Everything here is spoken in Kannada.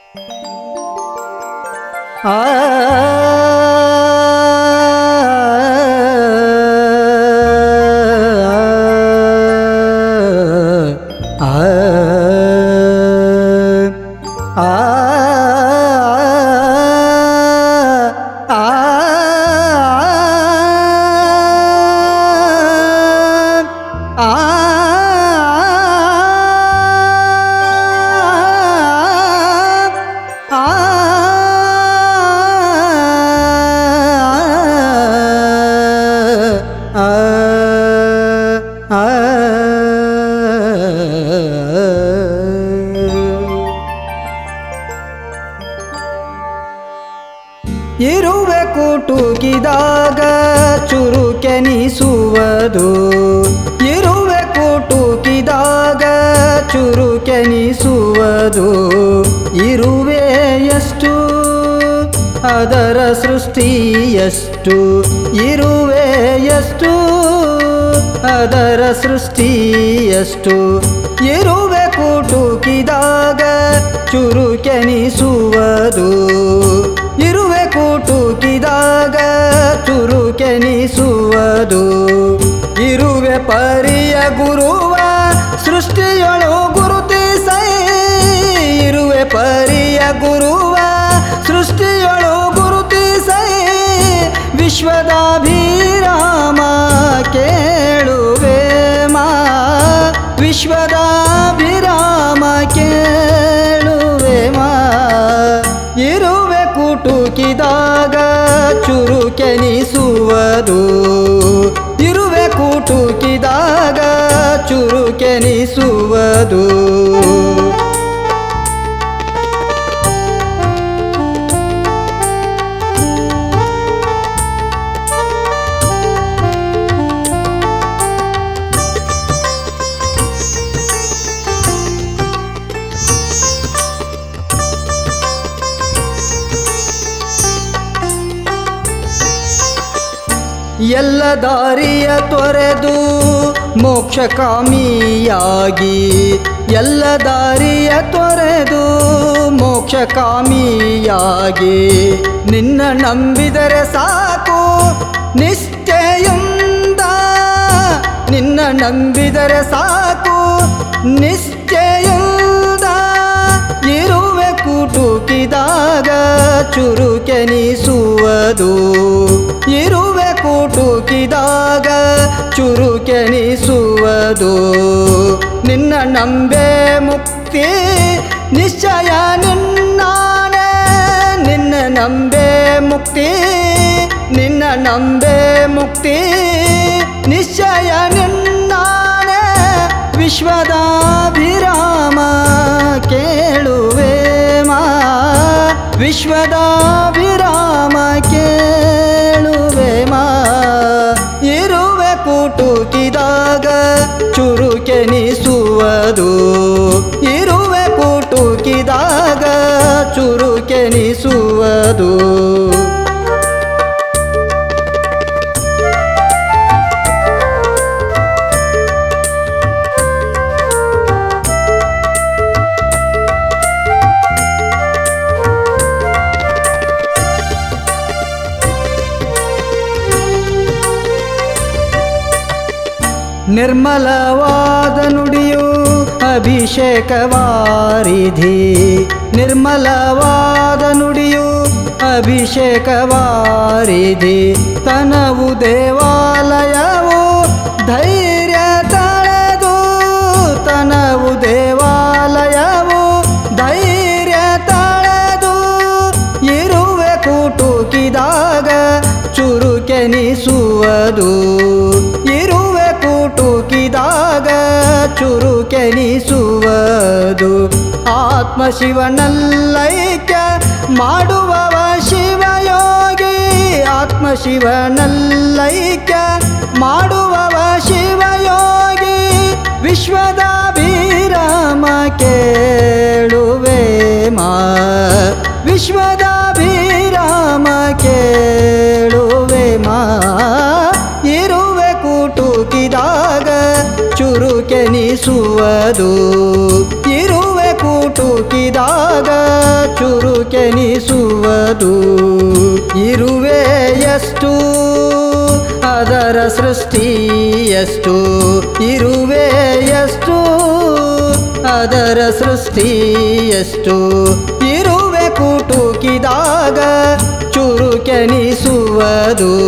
ಆ ಆ ಆ ಇರುವೆ ಕುಟುಕಿದಾಗ ಚುರುಕೆನಿಸುವುದು ಇರುವೆ ಕುಟುಕಿದಾಗ ಚುರುಕೆನಿಸುವುದು ಇರುವೆಯಷ್ಟು ಅದರ ಸೃಷ್ಟಿಯಷ್ಟು ಇರುವೆಯಷ್ಟು ಅದರ ಸೃಷ್ಟಿಯಷ್ಟು ಇರುವೆ ಕುಟುಕಿದಾಗ ಚುರುಕೆನಿಸುವುದು ಇರುವೆ ಕುಟುಕಿದಾಗ ಚುರುಕೆನಿಸುವುದು ಇರುವೆ ಪರಿಯ ಗುರುವ ಸೃಷ್ಟಿಯೊಳು ಗುರುತಿಸೈ ಇರುವೆ ಪರಿಯ ಗುರುವ ಸೃಷ್ಟಿಯೊಳು ಗುರುತಿಸೈ ವಿಶ್ವದಾಭಿರಾಮ ಕೇಳುವೆ ಮಾ ವಿಶ್ವದಾಭಿರಾಮ ಕೇಳುವೆ ಮಾ ಇರುವೆ ಕುಟುಕಿದಾಗ ಚುರುಕೆನಿಸುವುದು ಇರುವೆ ಕುಟುಕಿದಾಗ ಚುರುಕೆನಿಸುವುದು ಎಲ್ಲ ದಾರಿಯ ತೊರೆದು ಮೋಕ್ಷಕಾಮಿಯಾಗಿ ಎಲ್ಲ ದಾರಿಯ ತೊರೆದು ಮೋಕ್ಷಕಾಮಿಯಾಗಿ ನಿನ್ನ ನಂಬಿದರೆ ಸಾಕು ನಿಷ್ಠೆಯಿಂದ ನಿನ್ನ ನಂಬಿದರೆ ಸಾಕು ನಿಶ್ಚಯಿಂದ ಇರುವೆ ಕುಟುಕಿದಾಗ ಚುರುಕೆನಿಸುವುದು ಇರುವೆ ಕುಟುಕಿದಾಗ ಚುರುಕೆನಿಸುವುದು ನಿನ್ನ ನಂಬೆ ಮುಕ್ತಿ ನಿಶ್ಚಯ ನಿನ್ನಾನೆ ನಿನ್ನ ನಂಬೆ ಮುಕ್ತಿ ನಿನ್ನ ನಂಬೆ ಮುಕ್ತಿ ನಿಶ್ಚಯ ನಿನ್ನಾನೆ ವಿಶ್ವದಾಭಿರಾಮ ಕೇಳುವೆ ಮಾ ವಿಶ್ವದಾಭಿರಾಮ ಕೇಳುವೆ ಮಾ ಇರುವೆ ಕುಟುಕಿದಾಗ ಚುರುಕೆನಿಸುವುದು ಇರುವೆ ಕುಟುಕಿದಾಗ ಚುರುಕೆನಿಸುವುದು ನಿರ್ಮಲವಾದ ನುಡಿಯು ಅಭಿಷೇಕವಾರಿಧಿ ನಿರ್ಮಲವಾದ ನುಡಿಯು ಅಭಿಷೇಕವಾರಿಧಿ ತನವು ದೇವಾಲಯವು ಧೈರ್ಯ ತಳೆದು ತನವು ದೇವಾಲಯವು ಧೈರ್ಯ ತಳೆದು ಇರುವೆ ಕುಟುಕಿದಾಗ ಚುರುಕೆನಿಸುವುದು ಇರುವೆ ಕುಟುಕಿದಾಗ ಚುರುಕೆನಿಸುವುದು ಆತ್ಮ ಶಿವನಲ್ಲೈಕ್ಯ ಮಾಡುವವ ಶಿವಯೋಗಿ ಆತ್ಮ ಶಿವನಲ್ಲೈಕ್ಯ ಮಾಡುವವ ಶಿವಯೋಗಿ ವಿಶ್ವದಾಭಿರಾಮ ಕೇಳುವೆ ಮಾ ವಿಶ್ವದಾಭಿರಾಮ ಕೇಳುವೆ ಮಾ ಇರುವೆ ಕುಟುಕಿದಾಗ ಚುರುಕೆನಿಸುವುದು ಇರುವೆ ಕುಟುಕಿದಾಗ ಕುಟುಕಿದಾಗ ಚುರುಕೆನಿಸುವುದು ಇರುವೆ ಎಷ್ಟು ಅದರ ಸೃಷ್ಟಿ ಎಷ್ಟು ಇರುವೆ ಎಷ್ಟು ಅದರ ಸೃಷ್ಟಿ ಎಷ್ಟು ಇರುವೆ ಕುಟುಕಿದಾಗ ಚುರುಕೆನಿಸುವುದು